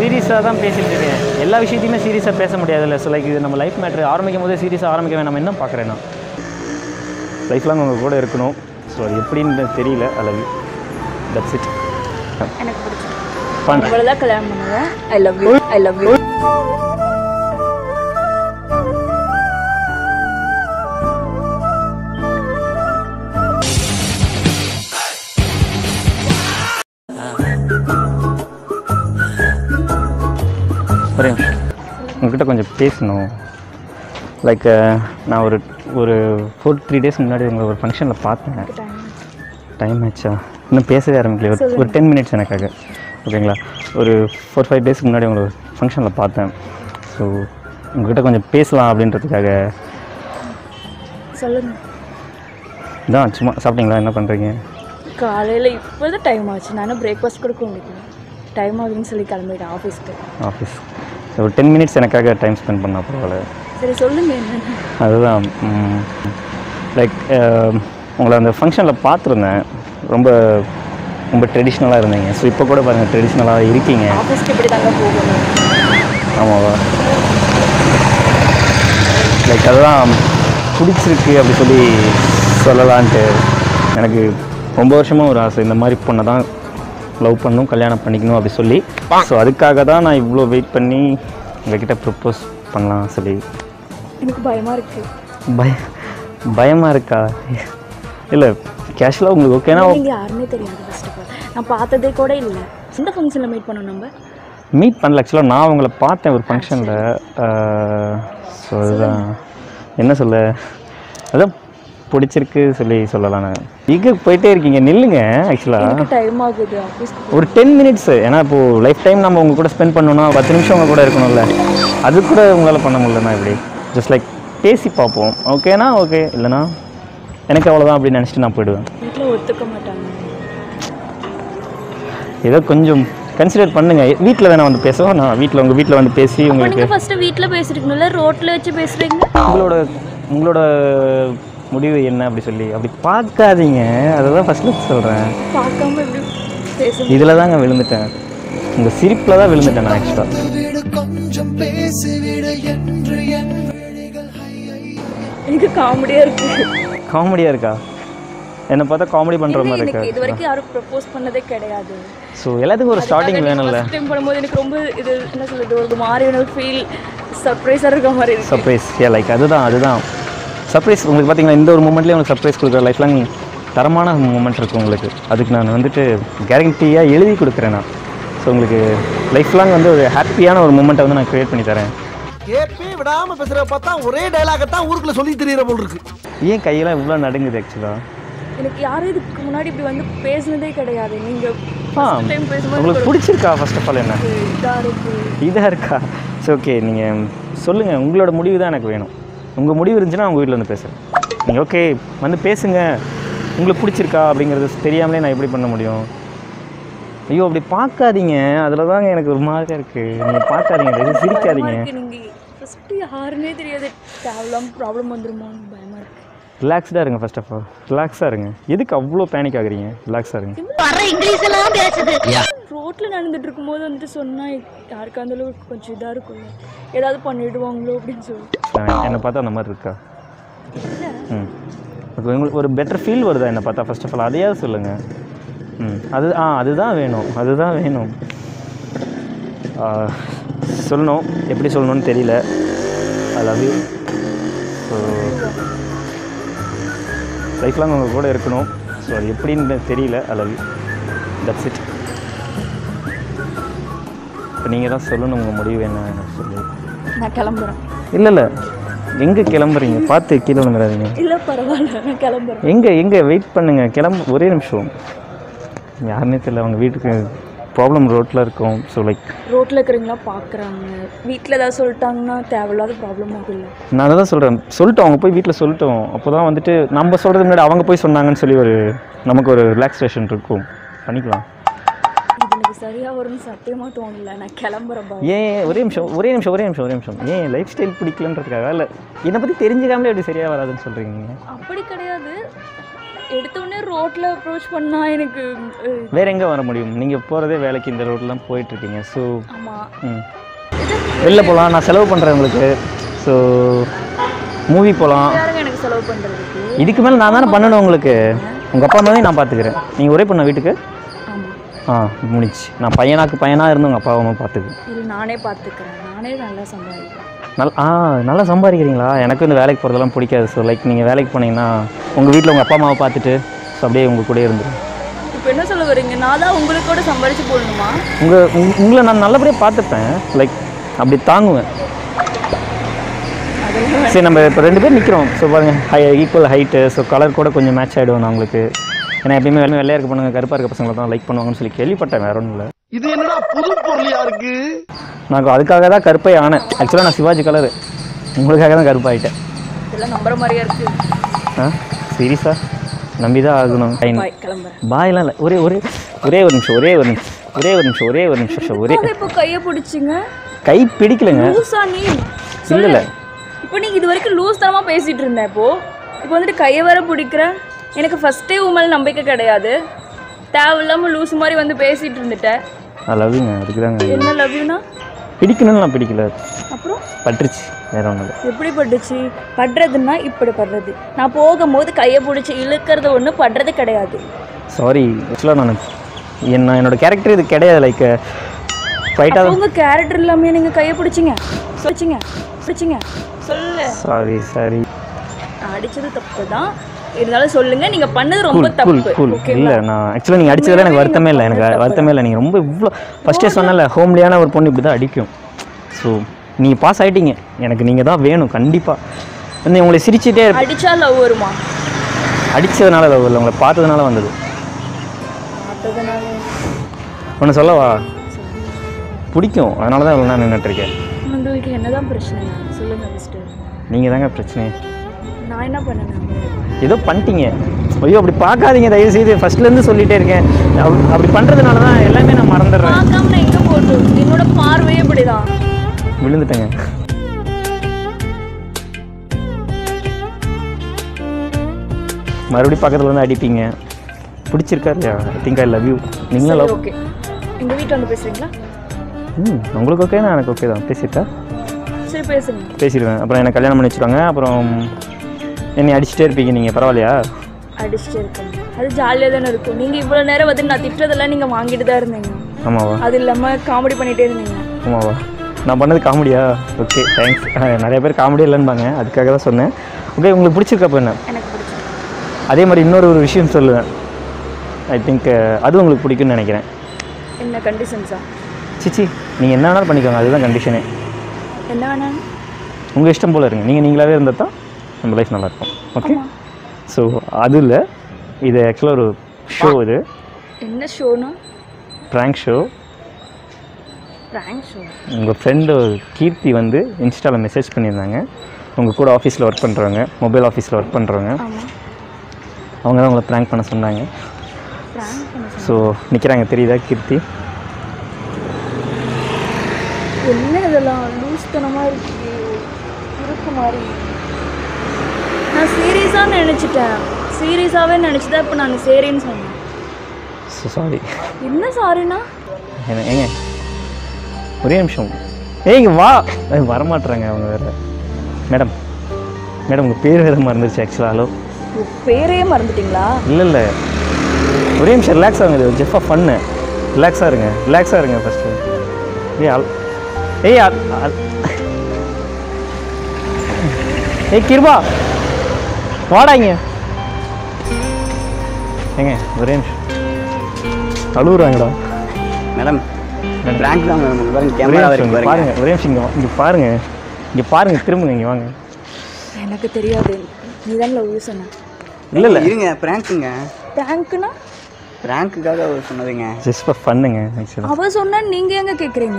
சீரியஸாக தான் பேசிகிட்டு இருக்கேன் எல்லா விஷயத்தையுமே சீரியஸாக பேச முடியாதுல்ல ஸோ லைக் இது நம்ம லைஃப் மேட்ரு ஆரம்பிக்கும் போதே சீரியஸாக ஆரம்பிக்க வேணாம் என்ன பார்க்குறேன் நான் லைஃப் லாங் உங்கள் கூட இருக்கணும் ஸோ அது எப்படின்னு தெரியல அல்லது தட்ஸ் இட் எனக்கு பிடிச்சிருக்கு பண்ணுறேன் உங்களை தான் கல்யாணம் பண்ணுவேன் I love you I love you ஒரே நிமிஷம். உங்ககிட்ட கொஞ்சம் பேசணும் லைக் நான் ஒரு ஒரு ஃபோர் த்ரீ டேஸ் முன்னாடி உங்களை ஒரு ஃபங்க்ஷனில் பார்த்தேன் டைம் ஆச்சா இன்னும் பேசவே ஆரம்பிக்கல ஒரு ஒரு டென் மினிட்ஸ் எனக்காக ஓகேங்களா ஒரு ஃபோர் ஃபைவ் டேஸ்க்கு முன்னாடி உங்களை ஃபங்க்ஷனில் பார்த்தேன் ஸோ உங்ககிட்ட கொஞ்சம் பேசலாம் அப்படின்றதுக்காக சொல்லுங்க தான் சும்மா சாப்பிட்டீங்களா என்ன பண்ணுறீங்க காலையில் இப்போ தான் டைம் ஆச்சு நானும் பிரேக்ஃபாஸ்ட் கூட முடிக்கல டைம் ஆகுதுன்னு சொல்லி கிளம்பிட்டேன் ஆஃபீஸ்க்கு ஆஃபீஸ் ஒரு டென் மினிட்ஸ் எனக்காக டைம் ஸ்பெண்ட் பண்ணால் பரவாயில்ல சரி சொல்லுங்க என்னன்னு அதுதான் லைக் உங்களை அந்த ஃபங்க்ஷனில் பார்த்துருந்தேன் ரொம்ப ரொம்ப ட்ரெடிஷ்னலாக இருந்தீங்க ஸோ இப்போ கூட பாருங்கள் ட்ரெடிஷ்னலாக இருக்கீங்க ஆஃபீஸ்க்கு இப்படி தாங்க போகணும் ஆமாவா லைக் அதுதான் பிடிச்சிருக்கு அப்படி சொல்லி சொல்லலான்ட்டு எனக்கு ரொம்ப வருஷமாக ஒரு ஆசை இந்த மாதிரி பொண்ணை தான் லவ் பண்ணணும் கல்யாணம் பண்ணிக்கணும் அப்படி சொல்லி ஸோ அதுக்காக தான் நான் இவ்வளோ வெயிட் பண்ணி உங்ககிட்ட ப்ரப்போஸ் பண்ணலாம் சொல்லி எனக்கு பயமாக இருக்குது பய பயமாக இருக்கா இல்லை கேஷுவலாக உங்களுக்கு ஓகேனா நீங்கள் யாருன்னே தெரியாது ஃபர்ஸ்ட் ஆஃப் ஆல் நான் பார்த்ததே கூட இல்லை எந்த ஃபங்க்ஷனில் மீட் பண்ணோம் நம்ம மீட் பண்ணல ஆக்சுவலாக நான் உங்களை பார்த்தேன் ஒரு ஃபங்க்ஷனில் ஸோ அதுதான் என்ன சொல்ல அதான் பிடிச்சிருக்கு சொல்லி சொல்லலாம் நான் எங்கே போயிட்டே இருக்கீங்க நில்லுங்க ஆக்சுவலாக எனக்கு டைம் ஆகுது ஆஃபீஸ்க்கு ஒரு டென் மினிட்ஸ் ஏன்னா இப்போது லைஃப் டைம் நம்ம உங்க கூட ஸ்பெண்ட் பண்ணணும்னா பத்து நிமிஷம் உங்க கூட இருக்கணும்ல அது கூட உங்களால் பண்ண முடியலண்ணா இப்படி ஜஸ்ட் லைக் பேசி பார்ப்போம் ஓகேனா ஓகே இல்லைனா எனக்கு அவ்வளோதான் அப்படின்னு நினச்சிட்டு நான் போயிடுவேன் வீட்டில் ஒத்துக்க மாட்டாங்க ஏதோ கொஞ்சம் கன்சிடர் பண்ணுங்க வீட்டில் வேணா வந்து பேசுவோம் நான் வீட்டில் உங்கள் வீட்டில் வந்து பேசி அப்போ உங்களுக்கு நீங்கள் ஃபஸ்ட்டு வீட்டில் பேசிருக்கணும்ல ரோட்டில் வச்சு பேசுகிறீங்க உங்களோட உங்களோட முடிவு என்ன அப்படி சொல்லி அப்படி பார்க்காதீங்க அதை தான் ஃபஸ்ட்டில் சொல்கிறேன் பார்க்காம எப்படி பேச இதில் தாங்க விழுந்துட்டேன் உங்கள் சிரிப்பில் தான் விழுந்துட்டேன் நான் ஆக்சுவலாக விடு கொஞ்சம் பேசிவிடு என்று என் விழிகள் ஹையை எனக்கு காமெடியாக இருக்குது காமெடியாக இருக்கா என்னை பார்த்தா காமெடி பண்ணுற மாதிரி எனக்கு இது இருக்கா வரைக்கும் யாரும் ப்ரப்போஸ் பண்ணதே கிடையாது ஸோ எல்லாத்துக்கும் ஒரு ஸ்டார்டிங் வேணும்ல ஃபர்ஸ்ட் டைம் பண்ணும்போது எனக்கு ரொம்ப இது என்ன சொல்றது ஒரு மாதிரி ஃபீல் சர்ப்ரைஸாக இருக்க மாதிரி இருக்கு சர்ப்ரைஸ் ஏ லைக் அதுதான் அதுதான் சர்ப்ரைஸ் உங்களுக்கு பார்த்தீங்கன்னா இந்த ஒரு மூமெண்ட்லேயே உங்களுக்கு சர்ப்ரைஸ் கொடுக்குற லைஃப் லாங் தரமான மூமெண்ட் இருக்குது உங்களுக்கு அதுக்கு நான் வந்துட்டு கேரண்டியாக எழுதி கொடுக்குறேன் நான் ஸோ உங்களுக்கு லைஃப் லாங் வந்து ஒரு ஹாப்பியான ஒரு மூமெண்ட்டை வந்து நான் க்ரியேட் பண்ணி தரேன் கேப்பே விடாம பேசுற பார்த்தா ஒரே டைலாக தான் ஊருக்குள்ள சொல்லி தெரியற போல் இருக்கு ஏன் கையெல்லாம் இவ்வளோ நடுங்குது ஆக்சுவலாக எனக்கு யாரும் இதுக்கு முன்னாடி இப்படி வந்து பேசுனதே கிடையாது நீங்க ஆ ஃபர்ஸ்ட் டைம் பேசும்போது உங்களுக்கு பிடிச்சிருக்கா ஃபர்ஸ்ட் ஆஃப் ஆல் என்ன இதாக இருக்கு இதாக இருக்கா சரி ஓகே நீங்கள் சொல்லுங்கள் உங்களோட முடிவு தான் எனக்கு வேணும் உங்கள் முடிவு இருந்துச்சுன்னா உங்கள் வீட்டில் வந்து பேசுகிறேன் நீங்கள் ஓகே வந்து பேசுங்க உங்களுக்கு பிடிச்சிருக்கா அப்படிங்கிறது தெரியாமலே நான் எப்படி பண்ண முடியும் ஐயோ அப்படி பார்க்காதீங்க அதில் தாங்க எனக்கு ஒரு மாதிரியாக இருக்குது நீங்கள் பார்க்காதீங்க தயவு செய்து சிரிக்காதீங்க பயமா இருக்கு நீங்க ஃபர்ஸ்ட் யாருன்னே தெரியாது தேவலாம் ப்ராப்ளம் வந்துருமோன்னு பயமா இருக்கு ரிலாக்ஸ்டாக இருங்க ஃபர்ஸ்ட் ஆஃப் ஆல் ரிலாக்ஸாக இருங்க எதுக்கு அவ்வளோ பேனிக் ஆகுறீங்க ரிலாக்ஸாக இருங்க ரோட்ல நடந்துட்டு இருக்கும்போது வந்துட்டு சொன்னா யாருக்கா இருந்தாலும் கொஞ்சம் இதா இருக்கும்ல ஏதாவது பண்ணிடுவாங்களோ அப்படின்னு சொல்லி நான் என்னை பார்த்தா அந்த மாதிரி இருக்கா ம் ஓகே உங்களுக்கு ஒரு பெட்டர் ஃபீல் வருதா என்னை பார்த்தா ஃபர்ஸ்ட் ஆஃப் ஆல் அதையாவது சொல்லுங்கள் ம் அது ஆ அதுதான் வேணும் அதுதான் வேணும் ஆ, சொல்லணும் எப்படி சொல்லணும்னு தெரியல I love you so life long உங்கள் கூட இருக்கணும் ஸோ அது எப்படின்னு தெரியல I love you that's it இப்போ நீங்கள் தான் சொல்லணும் உங்கள் முடிவு என்ன எனக்கு சொல்லி நான் கிளம்புறேன் இல்லை இல்லை எங்கே கிளம்புறீங்க பார்த்து கீழே விழுந்துடாதீங்க இல்ல பரவாயில்ல நான் கிளம்புறேன் எங்கே எங்கே வெயிட் பண்ணுங்க கிளம்பு ஒரே நிமிஷம் யாருன்னே தெரியல அவங்க வீட்டுக்கு ப்ராப்ளம் ரோட்டில் இருக்கும் ஸோ லைக் ரோட்ல இருக்கிறவங்களா பாக்குறாங்க வீட்ல ஏதாவது சொல்லிட்டாங்கன்னா தேவையில்லாத ப்ராப்ளம் ஆகும் இல்ல நான் அதை தான் சொல்கிறேன் சொல்லிட்டோம் அவங்க போய் வீட்டில் சொல்லிட்டோம் அப்போ தான் வந்துட்டு நம்ம சொல்கிறது முன்னாடி அவங்க போய் சொன்னாங்கன்னு சொல்லி ஒரு நமக்கு ஒரு ரிலாக்ஸேஷன் இருக்கும் பண்ணிக்கலாம் இது எனக்கு சரியா வரும்னு சத்தியமா தோணல நான் கிளம்புறேன் பா ஏன் ஒரே நிமிஷம் ஒரே நிமிஷம் ஒரே நிமிஷம் ஒரே நிமிஷம் ஏன் லைஃப் ஸ்டைல் பிடிக்கலன்றதுக்காக இல்லை என்னை பற்றி தெரிஞ்சுக்காமலே எப்படி சரியாக வராதுன்னு சொல்கிறீங்க அப்படி கிடையாது எடுத்த உடனே ரோட்ல அப்ரோச் பண்ணா எனக்கு அஹ், வேற எங்கே வர முடியும் நீங்கள் போகிறதே வேலைக்கு இந்த ரோட்லாம் போயிட்டுருக்கீங்க ஸோ ஆமா ம் வெளில போகலாம் நான் செலவு பண்ணுறேன் உங்களுக்கு ஸோ மூவி போகலாம் யாருங்க எனக்கு செலவு பண்றதுக்கு இதுக்கு மேலே நான் தானே பண்ணணும் உங்களுக்கு உங்கள் அப்பா அம்மாவே நான் பார்த்துக்கிறேன் நீங்கள் ஒரே பண்ண வீட்டுக்கு ஆமா ஆ முடிச்சு நான் பையனாக்கு பையனாக இருந்து உங்கள் அப்பா அம்மா பார்த்துக்கு இல்லை நானே பார்த்துக்கிறேன் நானே நல்லா சம்பாதிக்கிறேன் நல் ஆ நல்லா சம்பாதிக்கிறீங்களா எனக்கு இந்த வேலைக்கு போகிறதெல்லாம் பிடிக்காது ஸோ லைக் நீங்கள் வேலைக்கு போனீங்கன்னா உங்கள் வீட்டில் உங்கள் அப்பா அம்மாவை பார்த்துட்டு ஸோ அப்படியே உங்கள் கூடயே இருந்துரும் இப்போ என்ன சொல்ல வரீங்க நான் தான் உங்களுக்கு கூட சம்பாதிச்சு போடணுமா உங்கள் உங்களை நான் நல்லபடியாக பார்த்துப்பேன் லைக் அப்படி தாங்குவேன் சரி நம்ம இப்போ ரெண்டு பேர் நிற்கிறோம் ஸோ பாருங்க high equal height so colour கூட கொஞ்சம் மேட்ச் ஆகிடும் நான் உங்களுக்கு ஏன்னா எப்பயுமே வெள்ளை வெள்ளையாக இருக்க பொண்ணுங்க கருப்பாக இருக்க பசங்களை தான் லைக் பண்ணுவாங்கன்னு சொல்லி கேள்விப்பட்டேன் வேற ஒன்றும் இல்லை இது என்னடா புது பொருளியா இருக்கு நான் அதுக்காக தான் கருப்பை ஆனேன் ஆக்சுவலாக நான் சிவாஜி கலரு உங்களுக்காக தான் கருப்பாயிட்டேன் இதெல்லாம் நம்புற மாதிரியா இருக்கு ஆ சீரியஸா நம்பி தான் ஆகணும் பாய் கிளம்புறேன் பாயெல்லாம் இல்லை ஒரே ஒரே ஒரே ஒரு நிமிஷம் ஒரே ஒரு நிமிஷம் ஒரே ஒரு நிமிஷம் ஒரே ஒரு நிமிஷம் ஷோ, ஒரே அது இப்போ கையை பிடிச்சிங்க கை பிடிக்கலைங்க லூஸா நீ இல்லை இல்லை இப்போ நீ இது வரைக்கும் லூஸ் தனமா பேசிட்டு இருந்த இப்போ இப்போ வந்துட்டு கையை வேற பிடிக்கிற எனக்கு ஃபர்ஸ்டே உன் மேல நம்பிக்கை கிடையாது தேவையில்லாம லூஸ் மாதிரி வந்து பேசிட்டு இருந்துட்டேன் நான் லவ்யூங்க அதுக்கு தாங்க என்ன லவ் யூனா பிடிக்கணும்னு நான் பிடிக்கல அப்புறம் பட்டுருச்சு வேற ஒன்றும் இல்லை எப்படி பட்டுச்சு படுறதுன்னா இப்படி படுறது நான் போகும்போது கையை பிடிச்சி இழுக்கிறது ஒன்று படுறது கிடையாது சாரி ஆக்சுவலாக நான் என்ன என்னோட கேரக்டர் இது கிடையாது லைக் ஃபைட்டாக உங்க கேரக்டர் இல்லாம நீங்க கையை பிடிச்சிங்க பிடிச்சிங்க பிடிச்சிங்க சொல்லு சாரி சாரி நான் அடிச்சது தப்பு தான் இருந்தாலும் சொல்லுங்க நீங்க பண்ணது ரொம்ப கூல் கூல் தப்பு கூல் ஓகேவா இல்லை நான் ஆக்சுவலாக நீங்கள் அடிச்சதில் எனக்கு வருத்தமே இல்லை எனக்கு வருத்தமே இல்லை நீங்கள் ரொம்ப இவ்வளோ ஃபஸ்ட்டே சொன்னல ஹோம்லியான ஒரு பொண்ணு இப்படி தான் அடிக்கும் ஸோ நீங்கள் பாஸ் ஆகிட்டீங்க எனக்கு நீங்கள் தான் வேணும் கண்டிப்பாக வந்து உங்களை சிரிச்சிட்டே இருப்பேன் அடிச்சா லவ் வருமா அடித்ததுனால லவ் இல்லை உங்களை பார்த்ததுனால வந்தது பார்த்ததுனால ஒன்று சொல்லவா பிடிக்கும் அதனால தான் இவ்வளோ நான் நின்றுட்டுருக்கேன் உங்களுக்கு என்னதான் பிரச்சனை சொல்லுங்க ஃபஸ்ட்டு நீங்கள் தாங்க பிரச்சனை நான் என்ன பண்ணேன் ஏதோ பண்ணிட்டீங்க ஐயோ அப்படி பார்க்காதீங்க தயவு செய்து ஃபர்ஸ்ட்லேருந்து சொல்லிட்டே இருக்கேன் அப்படி- அப்படி பண்ணுறதுனால தான் எல்லாமே நான் மறந்துடுறேன் பார்க்காம நான் எங்க போட்டு என்னோட பார்வையே இப்படிதான் விழுந்துட்டேங்க மறுபடியும் பக்கத்தில் வந்து அடிப்பீங்க பிடிச்சிருக்கா இல்லையா I think I love you நீங்களும் லவ் ஓகே எங்க வீட்டில் வந்து பேசுறீங்களா ம் உங்களுக்கு ஓகே எனக்கு ஓகே தான் பேசிட்டா சரி பேசுங்க பேசிடுவேன் அப்புறம் எனக்கு கல்யாணம் பண்ணி வச்சுருவாங்க அப்புறம் என்னை அடிச்சுட்டே இருப்பீங்க நீங்கள் பரவாயில்லையா அடிச்சுட்டு இருக்கேன் அது ஜாலியாக தானே இருக்கும் நீங்கள் இவ்வளோ நேரம் வந்து நான் திட்டுறதெல்லாம் நீங்கள் வாங்கிட்டு தான் இருந்தீங்க ஆமாவா அது இல்லாமல் காமெடி பண்ணிகிட்டே இருந்தீங்க ஆமாவா நான் பண்ணது காமெடியா ஓகே தேங்க்ஸ் நிறைய பேர் காமெடி இல்லைன்பாங்க அதுக்காக தான் சொன்னேன் ஓகே உங்களுக்கு பிடிச்சிருக்கா அப்போ என்ன எனக்கு பிடிச்சிருக்கு அதே மாதிரி இன்னொரு ஒரு விஷயம் சொல்லுவேன் ஐ திங்க் அது உங்களுக்கு பிடிக்கும்னு நினைக்கிறேன் என்ன கண்டிஷன்ஸா சிச்சி நீங்கள் என்ன வேணாலும் பண்ணிக்கோங்க அதுதான் கண்டிஷனே என்ன வேணாம் உங்கள் இஷ்டம் போல் இருங்க நீங்கள் நீங்களாவே இருந்தால் தான் நம்ம லைஃப் நல்லாயிருக்கும் ஓகே ஸோ அது இல்லை இது ஆக்சுவலாக ஒரு ஷோ இது என்ன ஷோனா ப்ராங்க் ஷோ ப்ராங்க் ஷோ உங்கள் ஃப்ரெண்டு கீர்த்தி வந்து இன்ஸ்டாவில் மெசேஜ் பண்ணியிருந்தாங்க உங்கள் கூட ஆஃபீஸில் ஒர்க் பண்ணுறவங்க மொபைல் ஆஃபீஸில் ஒர்க் பண்ணுறவங்க ஆமாம் அவங்க தான் உங்களை ப்ராங்க் பண்ண சொன்னாங்க ப்ராங்க் பண்ண ஸோ நிற்கிறாங்க தெரியுதா கீர்த்தி என்ன இதெல்லாம் லூஸ்தனமாக இருக்கு இருக்கு மாதிரி நான் சீரியஸாக நினச்சிட்டேன் சீரியஸாகவே நினச்சிதான் இப்போ நான் சரின்னு சொன்னேன் ஸோ சாரி என்ன சாரிண்ணா என்ன ஏங்க ஒரே நிமிஷம் ஏங்க வா ஏய், வரமாட்றாங்க அவங்க வேறு மேடம் மேடம் உங்கள் பேர் வேறு மறந்துருச்சு ஆக்சுவலாக ஹலோ பேரையே மறந்துட்டீங்களா இல்லை இல்லை ஒரே நிமிஷம் ரிலாக்ஸ் ஆகுங்க இது ஜெஃபாக ஃபன்னு ரிலாக்ஸாக இருங்க ரிலாக்ஸாக இருங்க ஃபஸ்ட்டு ஏய் அல் ஏய் அல் அல் ஏய் கிருபா வாடா இங்க ஏங்க ஒரே நிமிஷம் அழுகுறாங்கடா மேடம் பிராங்க் தான் மேடம் பாருங்க ஒரே கேமரா நிமிஷம் வரைக்கும் இங்க பாருங்க பாருங்க ஒரே நிமிஷம் இங்கே இங்கே பாருங்க இங்கே பாருங்க திரும்புங்க இங்கே வாங்க எனக்கு தெரியாது நீ தான் லவ் யூ சொன்ன இல்லை இல்லை இருங்க பிராங்க்குங்க ப்ராங்க்னா பிராங்க்குக்காக சொன்னதுங்க ஜஸ்ட் ஃபார் ஃபன்னுங்க ஆக்சுவலாக அவ சொன்னா நீங்க எங்க கேக்குறீங்க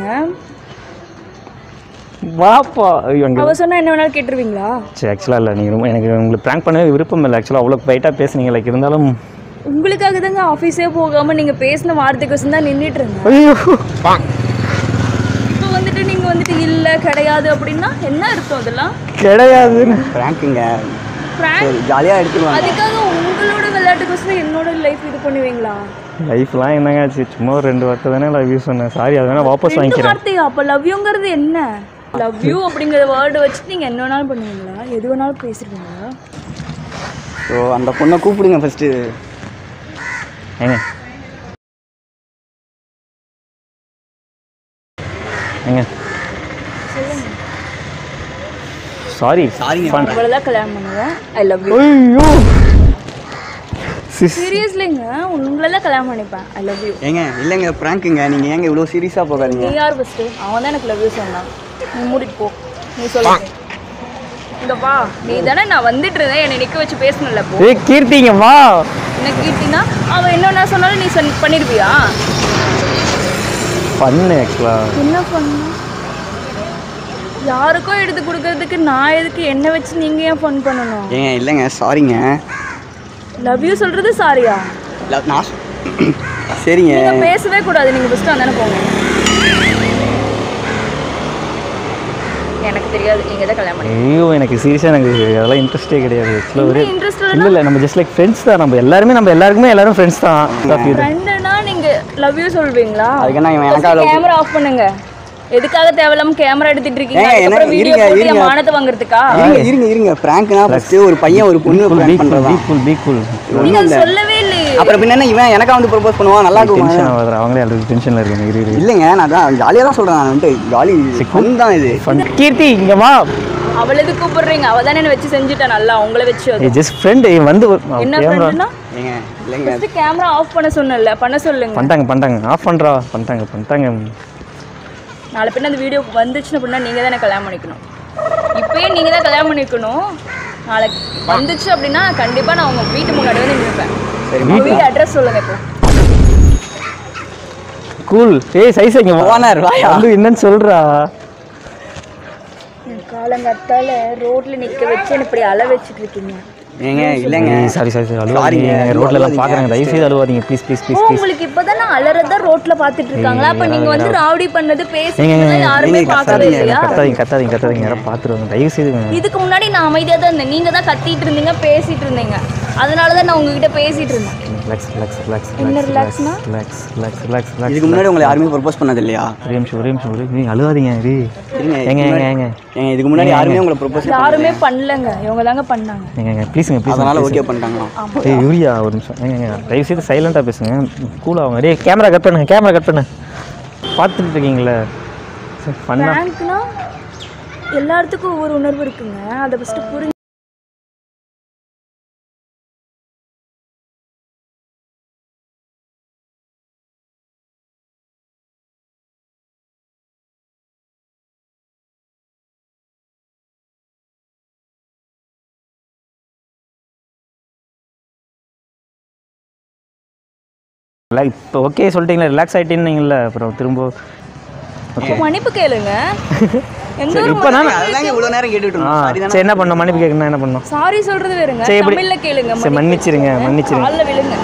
வாப்பா ஐயோ அங்கே அவ சொன்னா என்ன வேணாலும் கேட்டுருவீங்களா சரி ஆக்சுவலாக இல்லை நீங்கள் ரொம்ப எனக்கு உங்களுக்கு ப்ராங்க் பண்ணவே விருப்பம் இல்லை ஆக்சுவலாக அவ்வளோ பைட்டாக பேசுனீங்க லைக் இருந்தாலும் உங்களுக்காக தாங்க ஆஃபீஸே போகாம நீங்க பேசின வார்த்தைக்கு தான் நின்றுட்டு இருந்தேன் ஐயோ இப்போ வந்துட்டு நீங்க வந்துட்டு இல்ல கிடையாது அப்படின்னா என்ன அர்த்தம் அதெல்லாம் கிடையாதுன்னு பிராங்க்குங்க பிராங்க் சரி ஜாலியாக எடுத்துருவாங்க அதுக்காக உங்களோட விளையாட்டு அதுக்கோசரம் என்னோட லைஃப் இது பண்ணுவீங்களா லைஃப்லாம் என்னங்க ஆச்சு சும்மா ஒரு ரெண்டு வார்த்தை தானே லவ் யூ சொன்னேன் சாரி அது வேணால் வாபஸ் ரெண்டு வாங்கிக்கிறேன் வார்த்தையா அப்ப லவ் யூங்கிறது என்ன லவ் யூ அப்படிங்கிற வேர்டு வச்சு நீங்க என்ன வேணாலும் பண்ணுவீங்களா எது வேணாலும் பேசிடுவீங்களா ஸோ அந்த பொண்ணை கூப்பிடுங்க ஃபஸ்ட்டு ஏங்க ஏங்க சாரி சாரிங்க இவ்வளவுதான் கல்யாணம் பண்ணுவேன் ஐ லவ் யூ ஐயோ சிஸ் சீரியஸ்லிங்க உங்களெல்லாம் கல்யாணம் பண்ணிப்பேன் ஐ லவ் யூ ஏங்க இல்லைங்க ப்ராங்க்குங்க நீங்கள் ஏங்க இவ்வளோ சீரியஸாக போகாதீங்க நீ யார் ஃபஸ்ட்டு அவன் தான் எனக்கு லவ் யூ சொன்னான் நீ மூடிட்டு போ நீ சொல்லு இங்க வா நீ தானே நான் வந்துட்டு இருந்தேன் என்னை நிக்க வச்சு பேசணும்ல போ ஏய் கீர்த்திங்க வா என்ன கீர்த்தினா அவன் என்ன சொன்னாலும் நீ சொன்ன பண்ணிருப்பியா பண்ணு ஆக்சுவலா என்ன பண்ண யாருக்கோ எடுத்து கொடுக்கறதுக்கு நான் எதுக்கு என்ன வச்சு நீங்க ஏன் ஃபன் பண்ணணும் ஏங்க இல்லைங்க சாரிங்க லவ் யூ சொல்றது சாரியா இல்ல, நான் சொ- சரிங்க நீங்க பேசவே கூடாது நீங்க ஃபர்ஸ்ட் அந்தானே போங்க எனக்கு தெரியாது நீங்க தான் கல்யாணம் பண்ணி ஐயோ எனக்கு சீரியஸாக எனக்கு அதெல்லாம் இன்ட்ரெஸ்டே கிடையாது ஆக்சுவலாக ஒரு இன்ட்ரெஸ்ட் இல்லை இல்லை நம்ம ஜஸ்ட் லைக் ஃப்ரெண்ட்ஸ் தான் நம்ம எல்லாருமே நம்ம எல்லாருக்குமே எல்லாரும் ஃப்ரெண்ட்ஸ் தான் Love you தான். ஃப்ரெண்டுனா நீங்க லவ் யூ சொல்வீங்களா அதுக்கு என்ன இவன் எனக்காக love- கேமரா ஆஃப் பண்ணுங்க எதுக்காக தேவையில்லாம கேமரா எடுத்துட்டு இருக்கீங்க ஏங்க, என்ன- அதுக்கப்புறம் வீடியோ இருங்க, போட்டு என் இருங்க. மானத்தை வாங்குறதுக்கா இருங்க இருங்க இருங்க ப்ராங்க்னா ஃபஸ்ட்டு ஒரு பையன் ஒரு பொண்ணு Cool, be ப்ராங்க் cool, பண்ணுறதா be cool, be cool. நீங்க அது சொல்லவே இல்லையே அப்புறம் பின்ன என்ன இவன் எனக்கா வந்து ப்ரொபோஸ் பண்ணுவான் நல்லா டென்ஷன் இருக்கும் ஆகாது அவங்களே ஆல்ரெடி டென்ஷனில் இருக்காங்க இரு இரு இல்லைங்க நான் தான் ஜாலியாக தான் சொல்கிறேன் நான் வந்துட்டு ஜாலி ஃபன் தான் இது Fun. கீர்த்தி இங்க வா அவள எது கூப்பிடுறீங்க அவ தானே என்ன வச்சு செஞ்சுட்டா நல்லா உங்களை வச்சு அது. ஜஸ்ட் ஃப்ரெண்ட் வந்து என்ன கேமரா ஃப்ரெண்டுனா ஏங்க இல்லைங்க ஃபர்ஸ்ட் கேமரா ஆஃப் பண்ண சொன்னல பண்ண சொல்லுங்க பண்ணிட்டாங்க பண்ணிட்டாங்க ஆஃப் பண்ணுறா பண்ணிட்டாங்க பண்ணிட்டாங்க நாளை பின்ன அந்த வீடியோ வந்துச்சுன்னு அப்படின்னா நீங்க தானே கல்யாணம் பண்ணிக்கணும் இப்பயே நீங்க தான் கல்யாணம் பண்ணிக்கணும் நாளைக்கு வந்துச்சு அப்படின்னா கண்டிப்பா நான் உங்க வீட்டு முன்னாடி வந்து நிற்பேன் உங்க வீட்டு அட்ரஸ் சொல்லுங்க இப்போ கூல் ஏய் சைஸ் இங்க வா ஓனர் வாயா வந்து என்னன்னு சொல்றா என் காலங்கத்தால ரோட்ல நிக்க வச்சு என்ன இப்படி அழ வச்சுட்டு இருக்கீங்க ஏங்க இல்லைங்க சாரி சாரி சாரி Sorryங்க, அழுவாதீங்க ரோட்ல எல்லாம் அழுவாதீங்க. பாக்குறாங்க தயவு செய்து அழுவாதீங்க please please oh please please உங்களுக்கு இப்பதான் நான் அலறத ரோட்ல பாத்துட்டு இருக்காங்களா அப்ப நீங்க வந்து ராவடி பண்ணது பேசுறது யாருமே நீங்க பார்க்கவே கத்தாதீங்க, இல்லையா கத்தாதீங்க கத்தாதீங்க கத்தாதீங்க யாரும் பார்த்துருவாங்க தயவு செய்து இதுக்கு முன்னாடி நான் அமைதியா தான் இருந்தேன் நீங்க தான் கத்திட்டு இருந்தீங்க பேசிட்டு இருந்தீங்க அதனால தான் நான் உங்ககிட்ட பேசிட்டு இருந்தேன் ரிலாக்ஸ் ரிலாக்ஸ் ரிலாக்ஸ் என்ன ரிலாக்ஸ் relaxனா? ரிலாக்ஸ் ரிலாக்ஸ் ரிலாக்ஸ் ரிலாக்ஸ் இதுக்கு முன்னாடி உங்களை யாருமே ப்ரொபோஸ் பண்ணது இல்லையா ஒரே நிமிஷம் ஒரே நிமிஷம் ஒரே நிமிஷம் அழுவாதீங்க இரு இருங்க ஏங்க இதுக்கு ஏங்க முன்னாடி- ஏங்க ஏங்க இதுக்கு முன்னாடி யாருமே உங்களை ப்ரொபோஸ் யாருமே பண்ணலங்க இவங்க தாங்க பண்ணாங்க ஏங்க ஏங்க ப்ளீஸுங்க ப்ளீஸ் அதனால ஓகே பண்ணிட்டாங்களாம் ஏய் யூரியா ஒரு நிமிஷம் ஏங்க ஏங்க தயவு செய்து சைலண்டாக பேசுங்க கூலாக அவங்க டேய் கேமரா கட் பண்ணுங்க கேமரா கட் பண்ணு பார்த்துட்டு இருக்கீங்களே சரி பண்ணா பேங்க்னா எல்லாத்துக்கும் ஒவ்வொரு உணர்வு இருக்குங்க அதை ஃபர்ஸ்ட் புரிஞ்சு இப்போ ஓகே சொல்லிட்டீங்களா ரிலாக்ஸ் ஆகிட்டீங்கல்ல அப்புறம் திரும்ப மன்னிப்பு கேளுங்க எந்த ஒரு இப்போ நான் அதுதாங்க இவ்வளோ நேரம் கேட்டுட்டு ஆ இருந்தோம் சரிதானே? சரி என்ன பண்ணணும் மன்னிப்பு கேட்கணும் என்ன பண்ணணும் சாரி சொல்றது வேறுங்க சரி, எப்படி- தமிழ்ல கேளுங்க சரி மன்னிச்சிருங்க மன்னிச்சிருங்க காலில் விழுங்க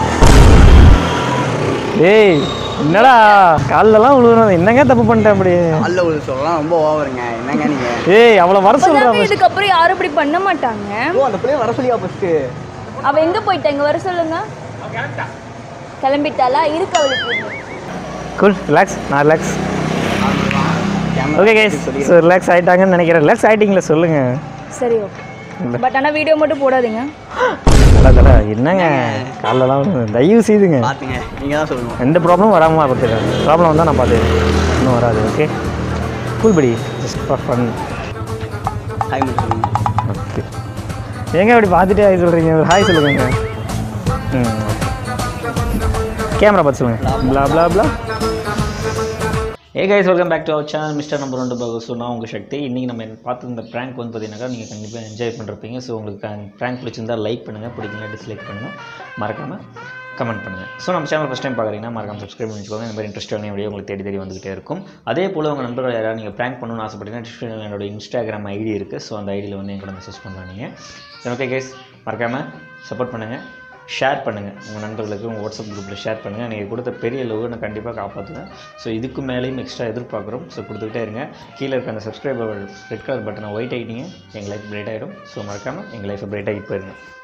ஏய் என்னடா கால்லலாம் விழுவுறது என்னங்க தப்பு பண்ணிட்டேன் அப்படி அல்ல ஒரு சொல்லலாம் ரொம்ப ஓவருங்க என்னங்க நீங்க ஏய் அவ்வளோ வர சொல்கிறா அப்பதாங்க இதுக்கப்புறம் யாரும் இப்படி பண்ண மாட்டாங்க ஓ அந்த பிள்ளைய வர சொல்லியா ஃபஸ்ட்டு அவ எங்க போயிட்டா இங்க வர சொல்லுங்க கிளம்பிட்டாளா இருக்கு அவளுக்கு கூல் ரிலாக்ஸ் நான் relax okay guys so relax ஆகிட்டாங்கன்னு நினைக்கிறேன் ரிலாக்ஸ் ஆகிட்டீங்களா சொல்லுங்கள் சரி ஓகே பட் ஆனா வீடியோ மட்டும் போடாதீங்க தலை தலை என்னங்க காலெல்லாம் விழுவுது. தயவு செய்துங்க பார்த்துங்க நீங்கள் தான் சொல்லணும் எந்த ப்ராப்ளமும் வராமல் பார்த்துக்கிறேன் ப்ராப்ளம் வந்தால் நான் பார்த்துக்கிறேன் இன்னும் வராது ஓகே கூல் படி ஜஸ்ட் ஃபார் ஃபன் ஹாய் மட்டும் சொல்லுங்க ஓகே ஏங்க அப்படி பார்த்துட்டே ஹாய் சொல்கிறீங்க ஹாய் சொல்லுங்க ம் கேமரா பார்த்து சொல்லுங்கள் blah blah blah hey guys welcome back to our channel mister number ரெண்டு பாக ஸோ நான் உங்கள் சக்தி இன்றைக்கி நம்ம பார்த்து இந்த ப்ராங்க் வந்து பார்த்தீங்கன்னாக்கா நீங்கள் கண்டிப்பாக என்ஜாய் பண்ணிருப்பீங்க ஸோ உங்களுக்கு ப்ராங்க் பிடிச்சிருந்தா லைக் பண்ணுங்கள் பிடிக்கல டிஸ்லைக் பண்ணுங்கள் மறக்காமல் கமெண்ட் பண்ணுங்கள் ஸோ நம்ம சேனல் ஃபஸ்ட் டைம் பார்க்குறீங்கன்னா மறக்காம சப்ஸ்கிரைப் பண்ணி வச்சுக்கோங்க இந்த மாதிரி இன்ட்ரெஸ்டான வீடியோ உங்களுக்கு தேடி தேடி வந்துகிட்டே இருக்கும் அதே போல் உங்கள் நண்பர்கள் யாராவது நீங்கள் ப்ராங்க் பண்ணணும்னு ஆசைப்பட்டீங்கன்னா டிஸ்கிரிப்ஷனில் என்னோட இன்ஸ்டாகிராம் ஐடி இருக்குது ஸோ அந்த ஐடியில் வந்து என் கூட மெசேஜ் பண்ணலாம் நீங்கள் ஓகே கைஸ் மறக்காமல் சப்போர்ட் பண்ணுங்கள் ஷேர் பண்ணுங்கள் உங்கள் நண்பர்களுக்கு உங்கள் வாட்ஸ்அப் குரூப்பில் ஷேர் பண்ணுங்கள் நீங்கள் கொடுத்த பெரிய லவ் நான் கண்டிப்பாக காப்பாற்றுவேன் ஸோ இதுக்கு மேலேயும் எக்ஸ்ட்ரா எதிர்பார்க்குறோம் ஸோ கொடுத்துக்கிட்டே இருங்க கீழே இருக்க அந்த சப்ஸ்கிரைபர் ரெட் கலர் பட்டனை ஒயிட் ஆகிட்டீங்க எங்கள் லைஃப் பிரைட் ஆகிடும் ஸோ மறக்காமல் எங்கள் லைஃப்பை பிரைட் ஆகிட்டு போயிருங்க